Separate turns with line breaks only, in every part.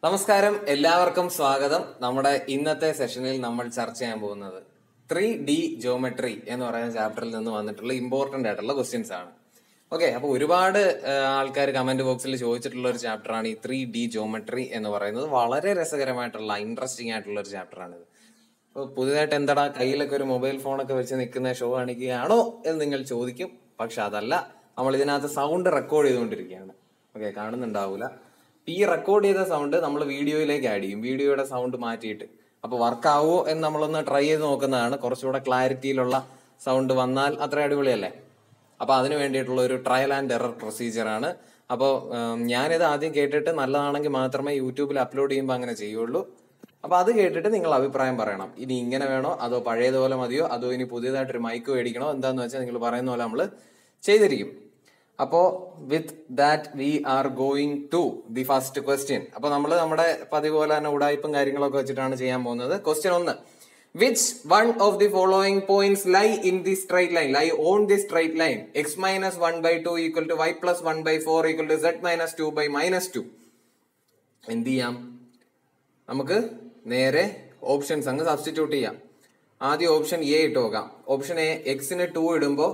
നമസ്കാരം എല്ലാവർക്കും സ്വാഗതം നമ്മുടെ ഇന്നത്തെ സെഷനിൽ നമ്മൾ ചർച്ച ചെയ്യാൻ പോകുന്നത് ത്രീ ഡി ജോമെട്രി എന്ന് പറയുന്ന ചാപ്റ്ററിൽ നിന്ന് വന്നിട്ടുള്ള ഇമ്പോർട്ടന്റ് ആയിട്ടുള്ള ക്വസ്റ്റ്യൻസ് ആണ് ഓക്കെ അപ്പൊ ഒരുപാട് ആൾക്കാർ കമന്റ് ബോക്സിൽ ചോദിച്ചിട്ടുള്ള ഒരു ചാപ്റ്ററാണ് ഈ ത്രീ ഡി ജോമെട്രി എന്ന് പറയുന്നത് വളരെ രസകരമായിട്ടുള്ള ഇൻട്രസ്റ്റിംഗ് ആയിട്ടുള്ള ഒരു ചാപ്റ്ററാണിത് അപ്പോൾ പുതിയതായിട്ട് എന്താടാ കയ്യിലൊക്കെ ഒരു മൊബൈൽ ഫോണൊക്കെ വെച്ച് നിൽക്കുന്ന ഷോ കാണിക്കുകയാണോ എന്ന് നിങ്ങൾ ചോദിക്കും പക്ഷെ അതല്ല നമ്മൾ ഇതിനകത്ത് സൗണ്ട് റെക്കോർഡ് ചെയ്തുകൊണ്ടിരിക്കുകയാണ് ഓക്കെ കാണുന്നുണ്ടാവൂല ഈ റെക്കോർഡ് ചെയ്ത സൗണ്ട് നമ്മൾ വീഡിയോയിലേക്ക് ആഡ് ചെയ്യും വീഡിയോയുടെ സൗണ്ട് മാറ്റിയിട്ട് അപ്പൊ വർക്ക് ആവോ എന്ന് നമ്മളൊന്ന് ട്രൈ ചെയ്ത് നോക്കുന്നതാണ് കുറച്ചുകൂടെ ക്ലാരിറ്റിയിലുള്ള സൗണ്ട് വന്നാൽ അത്ര അടിപൊളിയല്ലേ അപ്പൊ അതിന് വേണ്ടിയിട്ടുള്ള ഒരു ട്രയൽ ആൻഡ് എറർ പ്രൊസീജിയർ ആണ് അപ്പോൾ ഞാനിത് ആദ്യം കേട്ടിട്ട് നല്ലതാണെങ്കിൽ മാത്രമേ യൂട്യൂബിൽ അപ്ലോഡ് ചെയ്യുമ്പോൾ അങ്ങനെ ചെയ്യുള്ളൂ അപ്പൊ അത് കേട്ടിട്ട് നിങ്ങൾ അഭിപ്രായം പറയണം ഇനി ഇങ്ങനെ വേണോ അതോ പഴയതുപോലെ മതിയോ അതോ ഇനി പുതിയതായിട്ട് ഒരു മൈക്ക് മേടിക്കണോ എന്താന്ന് വെച്ചാൽ നിങ്ങൾ പറയുന്ന പോലെ നമ്മൾ ചെയ്തിരിക്കും അപ്പോ with that we are going to the first question അപ്പൊ നമ്മൾ നമ്മുടെ പതിവ് പോലെ തന്നെ ഉടായ്പും കാര്യങ്ങളൊക്കെ വെച്ചിട്ടാണ് ചെയ്യാൻ പോകുന്നത് ക്വസ്റ്റ്യൻ ഒന്ന് which one of the following points lie in the straight line lie on the straight line x minus one by two equal to y plus one by four equal to z minus two by minus two എന്ത് ചെയ്യാം നമുക്ക് നേരെ options അങ്ങ് substitute ചെയ്യാം ആദ്യം option A ഇട്ട് നോക്കാം option A എക്സിന് ടു ഇടുമ്പോൾ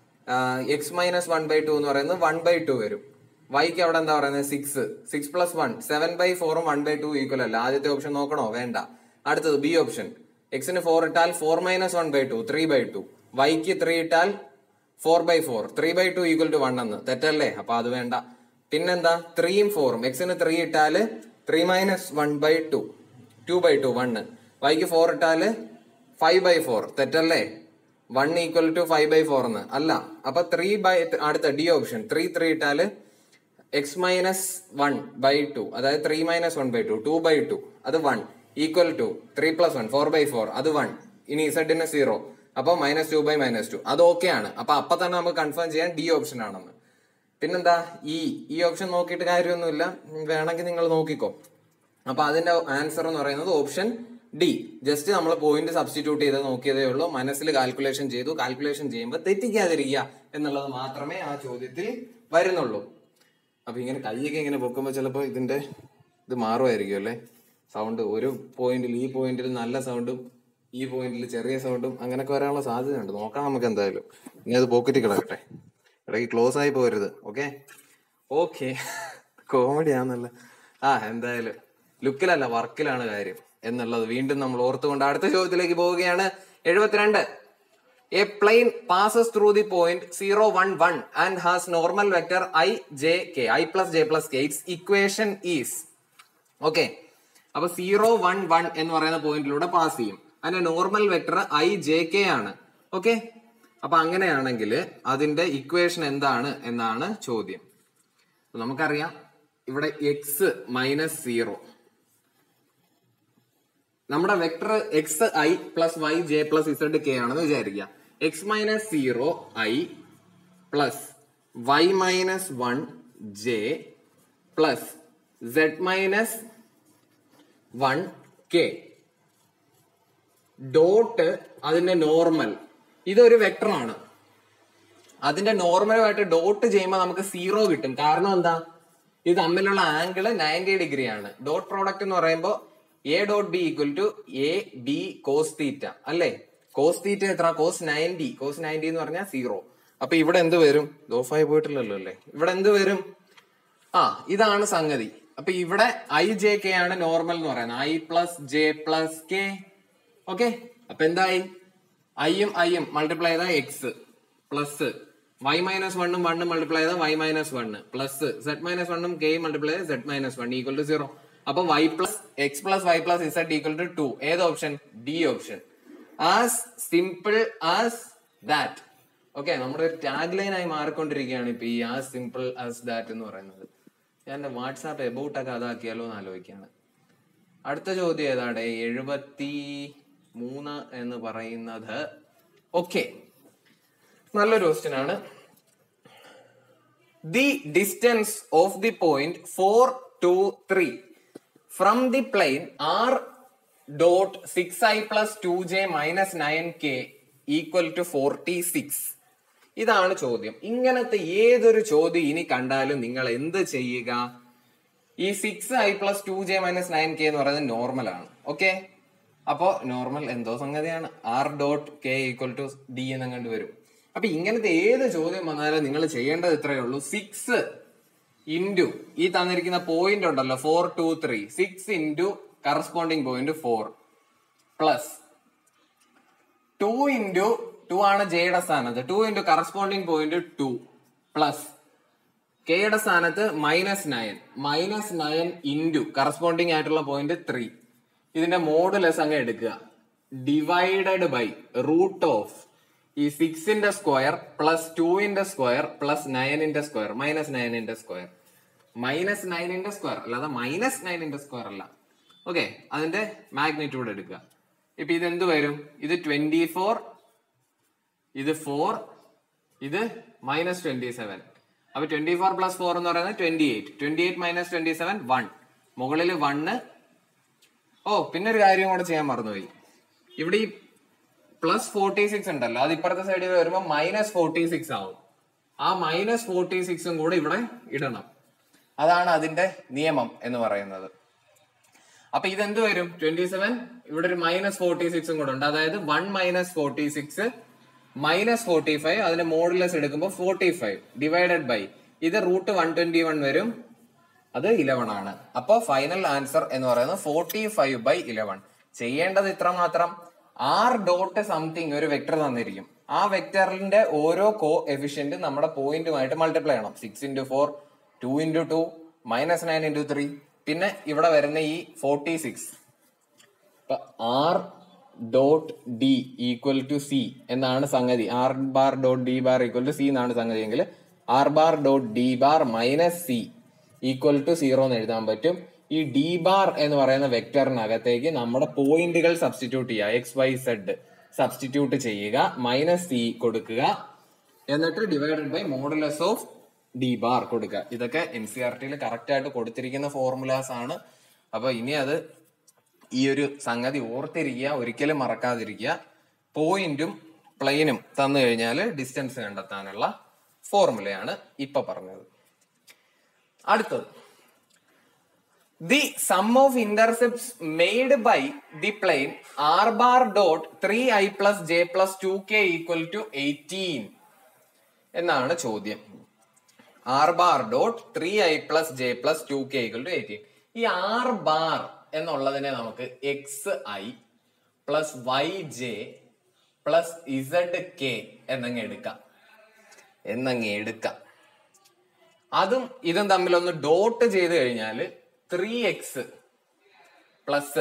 x minus one by two എന്ന് പറയുന്നത് വൺ ബൈ ടു വരും വൈക്ക് അവിടെ എന്താ പറയുന്നത് six six plus one seven by ഫോറും വൺ ബൈ ടു ഈക്വൽ അല്ല ആദ്യത്തെ ഓപ്ഷൻ നോക്കണോ വേണ്ട അടുത്തത് ബി ഓപ്ഷൻ എക്സിന് ഫോർ ഇട്ടാൽ four minus one by two three by two വൈക്ക് ത്രീ ഇട്ടാൽ four by four three by two equal to one എന്ന് തെറ്റല്ലേ അപ്പൊ അത് വേണ്ട പിന്നെന്താ ത്രീയും ഫോറും എക്സിന് ത്രീ ഇട്ടാല് three minus one by two two by two one വൈക്ക് ഫോർ ഇട്ടാല് ഫൈവ് ബൈ ഫോർ തെറ്റല്ലേ one equal to five by four എന്ന് അല്ല അപ്പൊ ത്രീ ബൈ അടുത്ത ഡി ഓപ്ഷൻ ത്രീ ത്രീ ഇട്ടാല് x minus one by two അതായത് three minus one by two two by two അത് one equal to three plus one four by four അത് one ഇനി ഇസഡിന് സീറോ അപ്പൊ minus two by minus two അത് okay ആണ് അപ്പൊ അപ്പൊ തന്നെ നമുക്ക് കൺഫേം ചെയ്യാൻ ഡി ഓപ്ഷൻ ആണെന്ന് പിന്നെന്താ ഈ ഈ ഓപ്ഷൻ നോക്കിയിട്ട് കാര്യമൊന്നുമില്ല വേണമെങ്കിൽ നിങ്ങൾ നോക്കിക്കോ അപ്പൊ അതിന്റെ ആൻസർ എന്ന് പറയുന്നത് ഓപ്ഷൻ ഡി ജസ്റ്റ് നമ്മൾ പോയിന്റ് സബ്സ്റ്റിറ്റ്യൂട്ട് ചെയ്ത് നോക്കിയതേ ഉള്ളൂ മനസ്സിൽ കാൽക്കുലേഷൻ ചെയ്തു കാൽക്കുലേഷൻ ചെയ്യുമ്പോൾ തെറ്റിക്കാതിരിക്കുക എന്നുള്ളത് മാത്രമേ ആ ചോദ്യത്തിൽ വരുന്നുള്ളൂ അപ്പൊ ഇങ്ങനെ കൈയൊക്കെ ഇങ്ങനെ പൊക്കുമ്പോൾ ചിലപ്പോൾ ഇതിന്റെ ഇത് മാറുമായിരിക്കും അല്ലേ സൗണ്ട് ഒരു പോയിന്റിൽ ഈ പോയിന്റിൽ നല്ല സൗണ്ടും ഈ പോയിന്റിൽ ചെറിയ സൗണ്ടും അങ്ങനെയൊക്കെ വരാനുള്ള സാധ്യതയുണ്ട് നോക്കാം നമുക്ക് എന്തായാലും ഇനി അത് പോക്കറ്റിൽ കിടക്കട്ടെ ഇടയ്ക്ക് ക്ലോസ് ആയി പോരുത് ഓക്കെ ഓക്കെ കോമഡി ആണല്ലോ ആ എന്തായാലും ലുക്കിലല്ല വർക്കിലാണ് കാര്യം എന്നുള്ളത് വീണ്ടും നമ്മൾ ഓർത്തുകൊണ്ട് അടുത്ത ചോദ്യത്തിലേക്ക് പോവുകയാണ് എഴുപത്തിരണ്ട് a plane passes through the point zero one one and has normal vector i j k i plus j plus k its equation is okay അപ്പൊ സീറോ വൺ വൺ എന്ന് പറയുന്ന പോയിന്റിലൂടെ പാസ് ചെയ്യും അതിന്റെ normal vector i j k ആണ് okay അപ്പൊ അങ്ങനെയാണെങ്കിൽ അതിന്റെ ഇക്വേഷൻ എന്താണ് എന്നാണ് ചോദ്യം അപ്പൊ നമുക്കറിയാം ഇവിടെ എക്സ് മൈനസ് സീറോ നമ്മുടെ vector x i plus y j plus z k ആണെന്ന് വിചാരിക്കുക x minus zero i plus y minus one j plus z minus one k dot അതിന്റെ നോർമൽ ഇതൊരു വെക്ടറാണ് അതിന്റെ നോർമലുമായിട്ട് ഡോട്ട് ചെയ്യുമ്പോൾ നമുക്ക് സീറോ കിട്ടും കാരണം എന്താ ഇത് തമ്മിലുള്ള ആംഗിള് നയൻറ്റി ഡിഗ്രി ആണ് ഡോട്ട് പ്രോഡക്റ്റ് എന്ന് പറയുമ്പോൾ A dot B equal to A B cos theta അല്ലേ കോസ് തീറ്റ എത്ര കോസ് നയൻറ്റി കോസ് നയൻറ്റി എന്ന് പറഞ്ഞാൽ സീറോ അപ്പൊ ഇവിടെ എന്ത് വരും ഓഫായി പോയിട്ടില്ലല്ലോ അല്ലേ ഇവിടെ എന്ത് വരും ആ ഇതാണ് സംഗതി അപ്പൊ ഇവിടെ ഐ ജെ കെ ആണ് നോർമൽ എന്ന് പറയുന്നത് i plus j plus k okay അപ്പൊ എന്തായി ഐയും ഐയും മൾട്ടിപ്ലൈ ചെയ്ത എക്സ് പ്ലസ് വൈ മൈനസ് വണ്ണും വണ്ണും മൾട്ടിപ്ലൈ ചെയ്ത y minus one plus z minus വണ്ണും കെ മൾട്ടിപ്ലൈ ചെയ്ത z minus one equal to zero അപ്പൊ y plus x plus y plus z equal to two ഏത് option D option as simple as that okay നമ്മുടെ ഒരു tag line ആയി മാറിക്കൊണ്ടിരിക്കുകയാണ് ഇപ്പൊ ഈ ആസ് സിമ്പിൾ ആസ് ദാറ്റ് എന്ന് പറയുന്നത് ഞാൻ എന്റെ വാട്സാപ്പ് എബൌട്ട് ഒക്കെ അതാക്കിയാലോ എന്ന് ആലോചിക്കാണ് അടുത്ത ചോദ്യം ഏതാടെ എഴുപത്തി മൂന്ന് എന്ന് പറയുന്നത് ഓക്കെ നല്ലൊരു ക്വസ്റ്റ്യൻ ആണ് the distance of the point four two three from the plane r dot six i plus two j minus nine k equal to forty six ഇതാണ് ചോദ്യം ഇങ്ങനത്തെ ഏതൊരു ചോദ്യം ഇനി കണ്ടാലും നിങ്ങൾ എന്ത് ചെയ്യുക ഈ six i plus two j minus nine k എന്ന് പറയുന്നത് നോർമൽ ആണ് ഓക്കെ അപ്പോ നോർമൽ എന്തോ സംഗതിയാണ് r dot k equal to d എന്നങ്ങണ്ട് വരും അപ്പൊ ഇങ്ങനത്തെ ഏത് ചോദ്യം വന്നാലും നിങ്ങൾ ചെയ്യേണ്ടത് ഇത്രയേ ഉള്ളൂ സിക്സ് ഇൻറ്റു ഈ തന്നിരിക്കുന്ന പോയിന്റ് ഉണ്ടല്ലോ four two three six into corresponding point four plus two into two ആണ് ജെയുടെ സ്ഥാനത്ത് two into corresponding point two plus കെയുടെ സ്ഥാനത്ത് minus nine minus nine into corresponding ആയിട്ടുള്ള പോയിന്റ് ത്രീ ഇതിന്റെ മോഡുലസ് അങ്ങ് എടുക്കുക ഡിവൈഡഡ് ബൈ റൂട്ട് ഓഫ് ഈ സിക്സിന്റെ സ്ക്വയർ പ്ലസ് ടുവിന്റെ സ്ക്വയർ പ്ലസ് നയനിന്റെ സ്ക്വയർ മൈനസ് നയനിന്റെ സ്ക്വയർ മൈനസ് നയനിന്റെ സ്ക്വയർ അല്ലാതെ മൈനസ് നയനിന്റെ സ്ക്വയർ അല്ല ഓക്കെ അതിന്റെ മാഗ്നിറ്റ്യൂഡ് എടുക്കുക ഇപ്പൊ ഇത് എന്ത് വരും ഇത് ട്വന്റി ഫോർ ഇത് ഫോർ ഇത് മൈനസ് ട്വന്റി സെവൻ അപ്പൊ ട്വന്റി ഫോർ പ്ലസ് ഫോർ എന്ന് പറയുന്നത് twenty eight twenty eight minus twenty seven one മുകളിൽ വണ്ണ് ഓ പിന്നെ ഒരു കാര്യം കൂടെ ചെയ്യാൻ മറന്നുപോയി ഇവിടെ ഈ പ്ലസ് ഫോർട്ടി സിക്സ് ഉണ്ടല്ലോ അത് ഇപ്പുറത്തെ സൈഡിൽ വരുമ്പോൾ മൈനസ് ഫോർട്ടി സിക്സ് ആവും ആ മൈനസ് ഫോർട്ടി സിക്സും കൂടെ ഇവിടെ ഇടണം അതാണ് അതിന്റെ നിയമം എന്ന് പറയുന്നത് അപ്പൊ ഇതെന്ത് വരും ട്വന്റി സെവൻ ഇവിടെ ഒരു മൈനസ് ഫോർട്ടി സിക്സും കൂടെ ഉണ്ട് അതായത് one minus forty six minus forty five അതിന്റെ മോഡുലസ് എടുക്കുമ്പോൾ ഫോർട്ടി ഫൈവ് ഡിവൈഡഡ് ബൈ ഇത് റൂട്ട് വൺ ട്വന്റി വൺ വരും അത് ഇലവൺ ആണ് അപ്പൊ ഫൈനൽ ആൻസർ എന്ന് പറയുന്നത് ഫോർട്ടി ഫൈവ് ബൈ ഇലവൺ ചെയ്യേണ്ടത് ഇത്ര മാത്രം ആർ ഡോട്ട് സംതിങ് ഒരു വെക്ടർ തന്നിരിക്കും ആ വെക്ടറിന്റെ ഓരോ കോ എഫിഷ്യന്റ് നമ്മുടെ പോയിന്റുമായിട്ട് മൾട്ടിപ്ലൈ ചെയ്യണം six into four two into two minus nine into three പിന്നെ ഇവിടെ വരുന്ന ഈ ഫോർട്ടി സിക്സ് ഇപ്പൊ r dot d equal to c എന്നാണ് സംഗതി r bar dot d bar equal to c എന്നാണ് സംഗതി എങ്കിൽ r bar dot d bar minus c equal to zero എന്ന് എഴുതാൻ പറ്റും ഈ ഡി ബാർ എന്ന് പറയുന്ന വെക്ടറിനകത്തേക്ക് നമ്മുടെ പോയിന്റുകൾ സബ്സ്റ്റിറ്റ്യൂട്ട് ചെയ്യുക എക്സ് വൈ സെഡ് സബ്സ്റ്റിറ്റ്യൂട്ട് ചെയ്യുക മൈനസ് സി കൊടുക്കുക എന്നിട്ട് divided by modulus of d bar കൊടുക്കുക ഇതൊക്കെ എൻ സി ആർ ടിയിൽ കറക്റ്റ് ആയിട്ട് കൊടുത്തിരിക്കുന്ന ഫോർമുലാസ് ആണ് അപ്പൊ ഇനി അത് ഈ ഒരു സംഗതി ഓർത്തിരിക്കുക ഒരിക്കലും മറക്കാതിരിക്കുക പോയിന്റും പ്ലെയിനും തന്നു കഴിഞ്ഞാൽ ഡിസ്റ്റൻസ് കണ്ടെത്താനുള്ള ഫോർമുലയാണ് ഇപ്പൊ പറഞ്ഞത് അടുത്തത് the sum of intercepts made by the plane r bar dot three i plus j plus two k equal to eighteen എന്നാണ് ചോദ്യം r bar dot three i plus j plus two k equal to eighteen ഈ r bar എന്നുള്ളതിനെ നമുക്ക് x i plus y j plus z k എന്നങ്ങ് എടുക്കാം എന്നങ്ങ് എടുക്കാം അതും ഇതും തമ്മിൽ ഒന്ന് ഡോട്ട് ചെയ്ത് കഴിഞ്ഞാൽ three x plus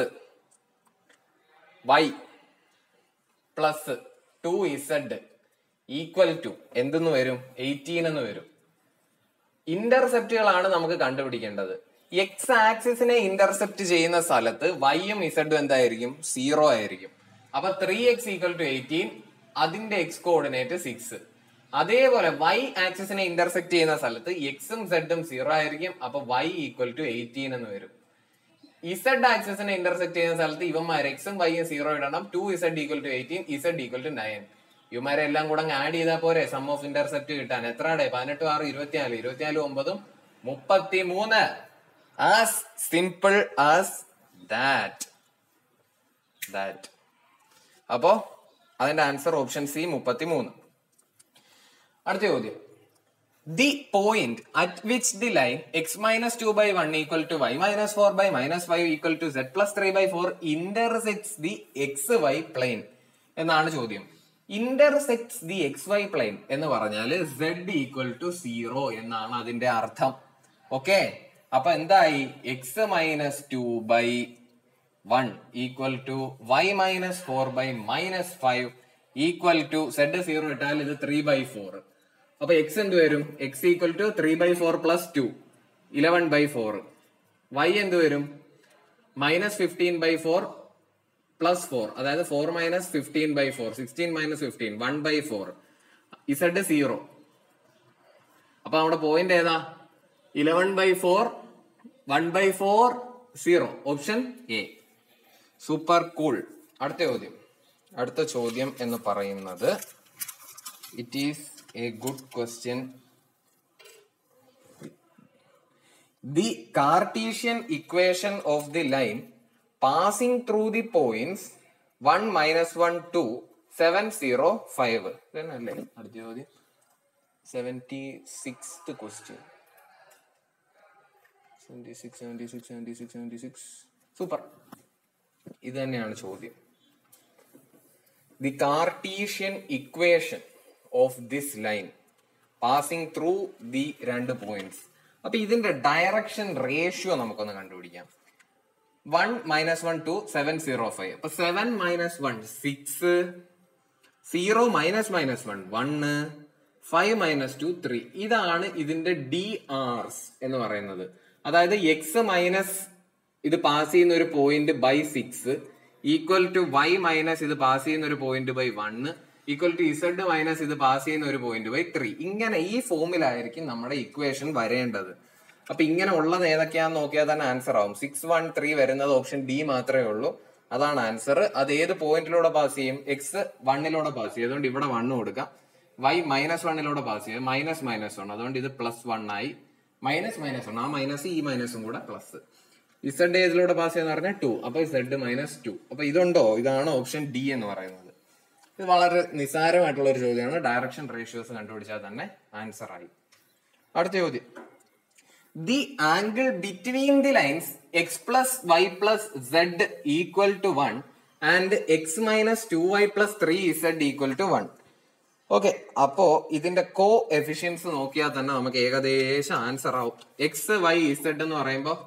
y plus two z equal to എന്തെന്ന് വരും എയ്റ്റീൻ എന്ന് വരും ഇന്റർസെപ്റ്റുകളാണ് നമുക്ക് കണ്ടുപിടിക്കേണ്ടത് എക്സ് ആക്സിസിനെ ഇന്റർസെപ്റ്റ് ചെയ്യുന്ന സ്ഥലത്ത് വൈയും ഇസഡും എന്തായിരിക്കും സീറോ ആയിരിക്കും അപ്പൊ three x equal to eighteen അതിന്റെ എക്സ് കോർഡിനേറ്റ് സിക്സ് അതേപോലെ വൈ ആക്സിസിനെ ഇന്റർസെക്ട് ചെയ്യുന്ന സ്ഥലത്ത് എക്സും സെഡും സീറോ ആയിരിക്കും അപ്പൊ വൈ ഈക്വൽ ടു എയ്റ്റീൻ എന്ന് വരും ഇസഡ് ആക്സിസിനെ ഇന്റർസെക്ട് ചെയ്യുന്ന സ്ഥലത്ത് ഇവന്മാർ എക്സും വൈയും സീറോ ഇടണം two z equal to eighteen z equal to nine ഇവന്മാരെ എല്ലാം കൂടെ ആഡ് ചെയ്താൽ പോരെ സം ഓഫ് ഇന്റർസെപ്റ്റ് കിട്ടാൻ എത്രയുടെ പതിനെട്ട് ആറ് ഇരുപത്തിനാല് ഇരുപത്തിനാല് ഒമ്പതും മുപ്പത്തി മൂന്ന് as simple as that that അപ്പോ അതിന്റെ ആൻസർ ഓപ്ഷൻ സി മുപ്പത്തി മൂന്ന് അടുത്ത ചോദ്യം the point at which the line x minus two by one equal to y minus four by minus five equal to z plus three by four intersects the x y plane എന്നാണ് ചോദ്യം intersects the x y plane എന്ന് പറഞ്ഞാൽ Z equal to zero എന്നാണ് അതിന്റെ അർത്ഥം okay അപ്പൊ എന്തായി x minus two by one equal to y minus four by minus five equal to z zero ഇട്ടാൽ ഇത് ത്രീ ബൈ ഫോർ അപ്പൊ എക്സ് എന്ത് വരും x equal to three by four plus two eleven by four y എന്ത് വരും minus fifteen by four plus four അതായത് four minus fifteen by four sixteen minus fifteen one by four z zero അപ്പൊ നമ്മുടെ point ഏതാ eleven by four one by four zero option A super cool അടുത്ത ചോദ്യം അടുത്ത ചോദ്യം എന്ന് പറയുന്നത് it is a good question the Cartesian equation of the line passing through the points one minus one two seven zero five ഇതന്നല്ലേ അടുത്ത ചോദ്യം seventy six question seventy six seventy six seventy six seventy six super ഇത് തന്നെയാണ് ചോദ്യം the Cartesian equation of this line passing through the രണ്ട് points അപ്പൊ ഇതിന്റെ direction ratio നമുക്കൊന്ന് കണ്ടുപിടിക്കാം one minus one two seven zero five അപ്പൊ seven minus one six zero minus minus one one five minus two three ഇതാണ് ഇതിന്റെ D ആർസ് എന്ന് പറയുന്നത് അതായത് എക്സ് മൈനസ് ഇത് പാസ് ചെയ്യുന്ന ഒരു point by six equal to y minus ഇത് പാസ് ചെയ്യുന്ന ഒരു point by one equal to z minus ഇത് പാസ് ചെയ്യുന്ന ഒരു പോയിന്റ് ബൈ ത്രീ ഇങ്ങനെ ഈ ഫോമിലായിരിക്കും നമ്മുടെ ഇക്വേഷൻ വരേണ്ടത് അപ്പൊ ഇങ്ങനെ ഉള്ളത് ഏതൊക്കെയാന്ന് നോക്കിയാൽ തന്നെ ആൻസർ ആവും സിക്സ് വൺ ത്രീ വരുന്നത് ഓപ്ഷൻ ഡി മാത്രമേ ഉള്ളൂ അതാണ് ആൻസർ അത് ഏത് പോയിന്റിലൂടെ പാസ് ചെയ്യും എക്സ് വണ്ണിലൂടെ പാസ് ചെയ്യും അതുകൊണ്ട് ഇവിടെ വണ്ണ് കൊടുക്കാം വൈ മൈനസ് വണ്ണിലൂടെ പാസ് ചെയ്യും മൈനസ് മൈനസ് വൺ അതുകൊണ്ട് ഇത് പ്ലസ് വൺ ആയി മൈനസ് മൈനസ് വൺ ആ മൈനസ് ഈ മൈനസും കൂടെ പ്ലസ് ഇസഡ് ഏതിലൂടെ പാസ് ചെയ്യുന്ന പറഞ്ഞാൽ ടു അപ്പൊ ഇസഡ് മൈനസ് ടു അപ്പൊ ഇതുണ്ടോ ഇതാണ് ഓപ്ഷൻ ഡി എന്ന് പറയുന്നത് ഇത് വളരെ നിസ്സാരമായിട്ടുള്ള ഒരു ചോദ്യമാണ് ഡയറക്ഷൻ റേഷ്യോസ് കണ്ടുപിടിച്ചാൽ തന്നെ ആൻസർ ആയി അടുത്ത ചോദ്യം the angle between the lines x plus y plus z equal to one and x minus two y plus three z equal to one okay അപ്പോ ഇതിന്റെ കോ എഫിഷ്യൻസ് നോക്കിയാൽ തന്നെ നമുക്ക് ഏകദേശം ആൻസർ ആവും എക്സ് വൈ ഇസഡ് എന്ന് പറയുമ്പോൾ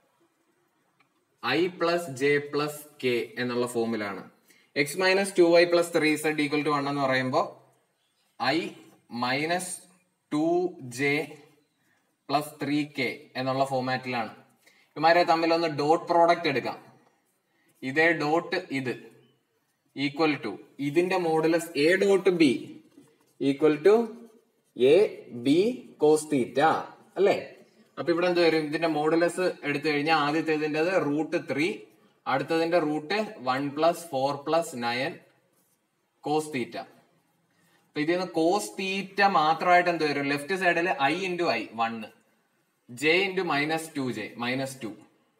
i plus j plus k എന്നുള്ള ഫോമിലാണ് x minus two y plus three z equal to one എന്ന് പറയുമ്പോൾ i minus two j plus three k എന്നുള്ള ഫോമാറ്റിലാണ് ഇവന്മാരെ തമ്മിൽ ഒന്ന് ഡോട്ട് പ്രോഡക്റ്റ് എടുക്കാം ഇതേ ഡോട്ട് ഇത് ഈക്വൽ ടു ഇതിന്റെ modulus a dot B equal to A B cos theta അല്ലേ അപ്പൊ ഇവിടെ എന്ത് വരും ഇതിന്റെ മോഡുലസ് എടുത്തു കഴിഞ്ഞാൽ ആദ്യത്തേതിൻ്റെത് റൂട്ട് ത്രീ അടുത്തതിന്റെ root one plus four plus nine cos theta അപ്പൊ ഇതിൽ നിന്ന് കോസ് തീറ്റ മാത്രമായിട്ട് എന്ത് വരും ലെഫ്റ്റ് സൈഡിൽ i into i one j into minus two j minus two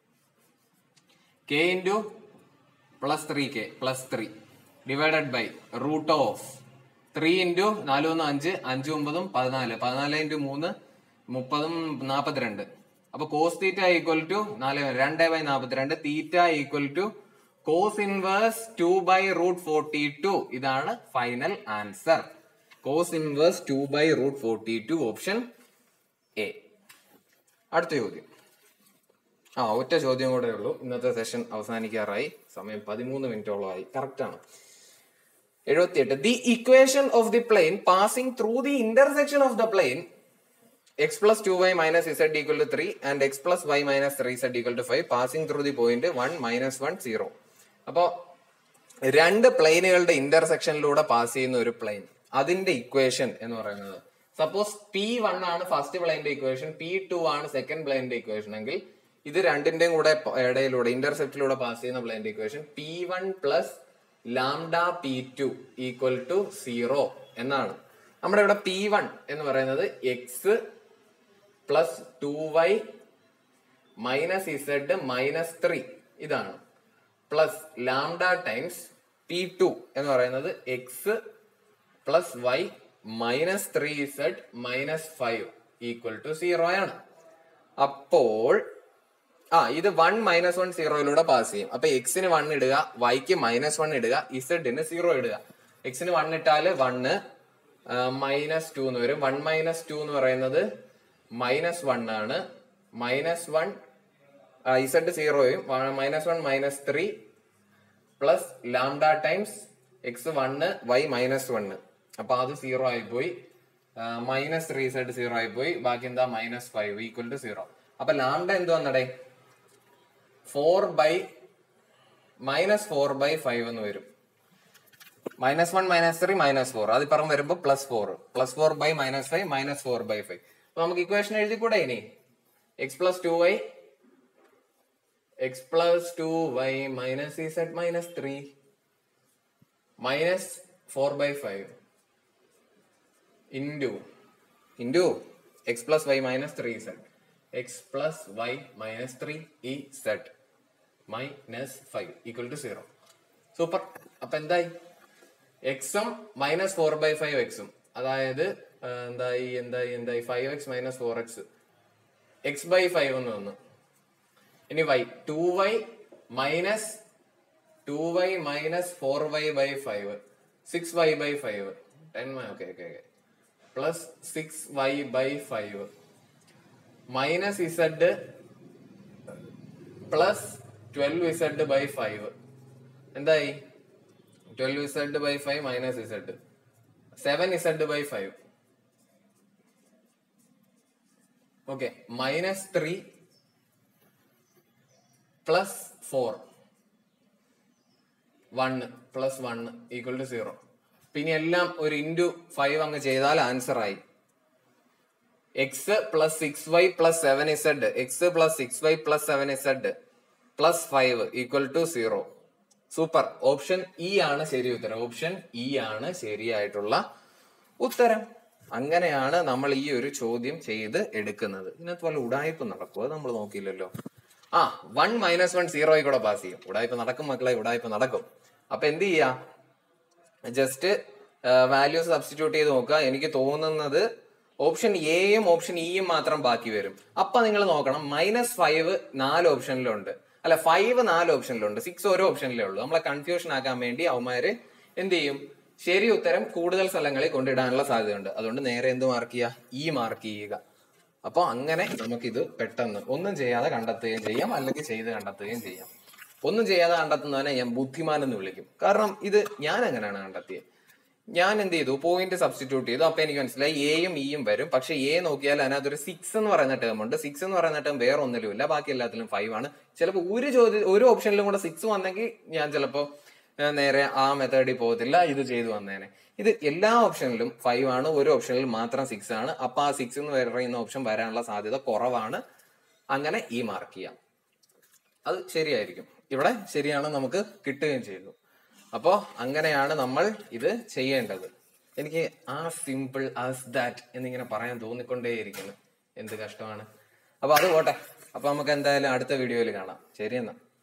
k into plus three k plus three divided by root of three into നാല് ഒന്ന് അഞ്ച് അഞ്ച് ഒമ്പതും പതിനാല് പതിനാല് ഇൻറ്റു മൂന്ന് മുപ്പതും നാൽപ്പത്തിരണ്ട് അപ്പൊ കോസ് തീറ്റ ഈക്വൽ ടു നാല് രണ്ട് ബൈ നാൽപ്പത്തിരണ്ട് theta equal to cos inverse two by root forty two ഇതാണ് final answer cos inverse two by root forty two option a അടുത്ത ചോദ്യം ആ ഒറ്റ ചോദ്യം കൂടെ ഉള്ളൂ ഇന്നത്തെ സെഷൻ അവസാനിക്കാറായി സമയം പതിമൂന്ന് മിനിറ്റോളമായി കറക്റ്റ് ആണ് എഴുപത്തിയെട്ട് the equation of the plane passing through the intersection of the plane x plus two y minus z equal to three and x plus y minus three z equal to five passing through the point one minus one zero അപ്പോ രണ്ട് പ്ലെയിനുകളുടെ ഇന്റർസെക്ഷനിലൂടെ pass ചെയ്യുന്ന ഒരു plain അതിന്റെ equation എന്ന് പറയുന്നത് suppose p one ആണ് first പ്ലെയിന്റെ equation p two ആണ് സെക്കൻഡ് പ്ലെയിന്റെ ഇക്വേഷൻ എങ്കിൽ ഇത് രണ്ടിന്റെയും കൂടെ പ- ഇടയിലൂടെ ഇന്റർസെപ്റ്റിലൂടെ പാസ് ചെയ്യുന്ന പ്ലെയിന്റെ equation p one plus lambda p two equal to zero എന്നാണ് നമ്മുടെ ഇവിടെ പി വൺ എന്ന് പറയുന്നത് x plus two y minus z minus three ഇതാണ് plus lambda times p two എന്ന് പറയുന്നത് x plus y minus three z minus five equal to zero ആണ് അപ്പോൾ ആ ഇത് വൺ മൈനസ് വൺ സീറോയിലൂടെ പാസ് ചെയ്യും അപ്പൊ എക്സിന് വൺ ഇടുക വൈക്ക് മൈനസ് വൺ ഇടുക ഇസഡിന് സീറോ ഇടുക എക്സിന് വൺ ഇട്ടാല് വണ്ണ് മൈനസ് ടു എന്ന് വരും വൺ മൈനസ് ടു എന്ന് പറയുന്നത് മൈനസ് വൺ ആണ് മൈനസ് വൺ ഇസഡ് സീറോയും minus one minus three plus lambda times x one y minus one അപ്പൊ അത് സീറോ ആയിപ്പോയി മൈനസ് ത്രീ സെഡ് സീറോ ആയിപ്പോയി ബാക്കി എന്താ minus five equal to zero അപ്പൊ ലാംഡ എന്ത് വന്നടേ four by minus four by five എന്ന് വരും minus one minus three minus four അത് ഇപ്പുറം വരുമ്പോൾ plus four plus four by minus five minus four by five അപ്പൊ നമുക്ക് ഇക്വേഷൻ എഴുതി കൂടെ ഇനി x plus two y x plus two y minus e z minus three minus four by five into into x plus y minus three z x plus y minus three e z minus five equal to zero super അപ്പൊ എന്തായി എക്സും minus four by five എക്സും അതായത് ആ, എന്തായി എന്തായി എന്തായി five x minus four x x by five എന്ന് വന്നു ഇനി y two y minus two y minus four y by five six y by five ten okay okay okay plus six y by five minus z plus twelve z by five എന്തായി twelve z by five minus z seven z by five okay minus three plus four one plus one equal to zero പിന്നെ എല്ലാം ഒരു into five അങ്ങ് ചെയ്താൽ answer ആയി x plus six y plus seven z x plus six y plus seven z plus five equal to zero super option e ആണ് ശരി ഉത്തരം option e ആണ് ശരിയായിട്ടുള്ള ഉത്തരം അങ്ങനെയാണ് നമ്മൾ ഈ ഒരു ചോദ്യം ചെയ്ത് എടുക്കുന്നത് ഇതിനകത്ത് വല്ല ഉടായ്പ നടക്കും അത് നമ്മൾ നോക്കിയില്ലല്ലോ ആ വൺ മൈനസ് വൺ സീറോയിൽ കൂടെ പാസ് ചെയ്യും ഉടായ്പ നടക്കും മക്കളെ ഉടായ്പ നടക്കും അപ്പൊ എന്ത് ചെയ്യാ ജസ്റ്റ് വാല്യൂസ് സബ്സ്റ്റിറ്റ്യൂട്ട് ചെയ്ത് നോക്കുക എനിക്ക് തോന്നുന്നത് ഓപ്ഷൻ എയും ഓപ്ഷൻ ഇയും മാത്രം ബാക്കി വരും അപ്പൊ നിങ്ങൾ നോക്കണം മൈനസ് ഫൈവ് നാല് ഓപ്ഷനിലുണ്ട് അല്ല ഫൈവ് നാല് ഓപ്ഷനിലുണ്ട് സിക്സ് ഓരോ ഓപ്ഷനിലേ ഉള്ളൂ നമ്മളെ കൺഫ്യൂഷൻ ആക്കാൻ വേണ്ടി അവന്മാര് എന്ത് ചെയ്യും ശരി ഉത്തരം കൂടുതൽ സ്ഥലങ്ങളിൽ കൊണ്ടിടാനുള്ള സാധ്യതയുണ്ട് അതുകൊണ്ട് നേരെ എന്ത് മാർക്ക് ചെയ്യുക ഈ മാർക്ക് ചെയ്യുക അപ്പൊ അങ്ങനെ നമുക്കിത് പെട്ടെന്ന് ഒന്നും ചെയ്യാതെ കണ്ടെത്തുകയും ചെയ്യാം അല്ലെങ്കിൽ ചെയ്ത് കണ്ടെത്തുകയും ചെയ്യാം ഒന്നും ചെയ്യാതെ കണ്ടെത്തുന്നവനെ ഞാൻ ബുദ്ധിമാൻ എന്ന് വിളിക്കും കാരണം ഇത് ഞാൻ അങ്ങനെയാണ് കണ്ടെത്തിയത് ഞാൻ എന്ത് ചെയ്തു പോയിന്റ് സബ്സ്റ്റിറ്റ്യൂട്ട് ചെയ്തു അപ്പൊ എനിക്ക് മനസ്സിലായി എയും ഇയും വരും പക്ഷെ എ നോക്കിയാൽ അതിനകത്തൊരു സിക്സ് എന്ന് പറയുന്ന ടേം ഉണ്ട് സിക്സ് എന്ന് പറയുന്ന ടേം വേറെ ഒന്നിലും ഇല്ല ബാക്കി എല്ലാത്തിലും ഫൈവ് ആണ് ചിലപ്പോൾ ഒരു ചോദ്യം ഒരു ഓപ്ഷനിലും കൂടെ സിക്സ് വന്നെങ്കിൽ ഞാൻ ചിലപ്പോൾ നേരെ ആ മെത്തേഡിൽ പോകത്തില്ല ഇത് ചെയ്തു വന്നേനെ ഇത് എല്ലാ ഓപ്ഷനിലും ഫൈവ് ആണ് ഒരു ഓപ്ഷനിൽ മാത്രം സിക്സ് ആണ് അപ്പൊ ആ സിക്സ് എന്ന് പറയുന്ന ഓപ്ഷൻ വരാനുള്ള സാധ്യത കുറവാണ് അങ്ങനെ ഈ മാർക്ക് ചെയ്യാം അത് ശരിയായിരിക്കും ഇവിടെ ശരിയാണ് നമുക്ക് കിട്ടുകയും ചെയ്തു അപ്പോ അങ്ങനെയാണ് നമ്മൾ ഇത് ചെയ്യേണ്ടത് എനിക്ക് ആ സിമ്പിൾ ആസ് ദാറ്റ് എന്നിങ്ങനെ പറയാൻ തോന്നിക്കൊണ്ടേയിരിക്കുന്നു എന്ത് കഷ്ടമാണ് അപ്പൊ അത് പോട്ടെ അപ്പൊ നമുക്ക് എന്തായാലും അടുത്ത വീഡിയോയിൽ കാണാം ശരി എന്നാ